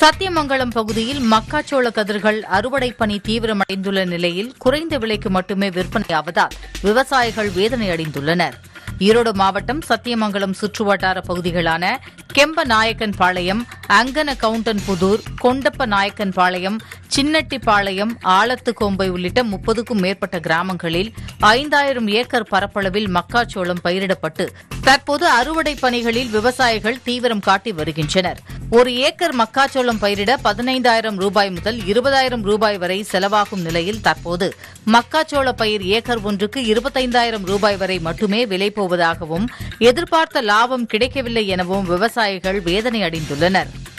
சத்தியமங்கலம் பகுதியில் மக்காச்சோள கதிர்கள் அறுவடை பணி தீவிரமடைந்துள்ள நிலையில் குறைந்த விலைக்கு மட்டுமே விற்பனையாவதால் விவசாயிகள் வேதனை அடைந்துள்ளனர் ஈரோடு மாவட்டம் சத்தியமங்கலம் சுற்றுவட்டார பகுதிகளான கெம்ப நாயக்கன் பாளையம் அங்கன கவுண்டன் புதூர் கொண்டப்ப நாயக்கன் பாளையம் சின்னட்டிப்பாளையம் ஆலத்துக்கோம்பை உள்ளிட்ட முப்பதுக்கும் மேற்பட்ட கிராமங்களில் ஐந்தாயிரம் ஏக்கர் பரப்பளவில் மக்காச்சோளம் பயிரிடப்பட்டு தற்போது அறுவடை பணிகளில் விவசாயிகள் தீவிரம் காட்டி வருகின்றனர் ஒரு ஏக்கர் மக்காச்சோளம் பயிரிட பதினைந்தாயிரம் ரூபாய் முதல் இருபதாயிரம் ரூபாய் வரை செலவாகும் நிலையில் தற்போது மக்காச்சோள பயிர் ஏக்கர் ஒன்றுக்கு இருபத்தைந்தாயிரம் ரூபாய் வரை மட்டுமே விலை போவதாகவும் எதிர்பார்த்த லாபம் கிடைக்கவில்லை எனவும் விவசாயிகள் வேதனை அடைந்துள்ளனர்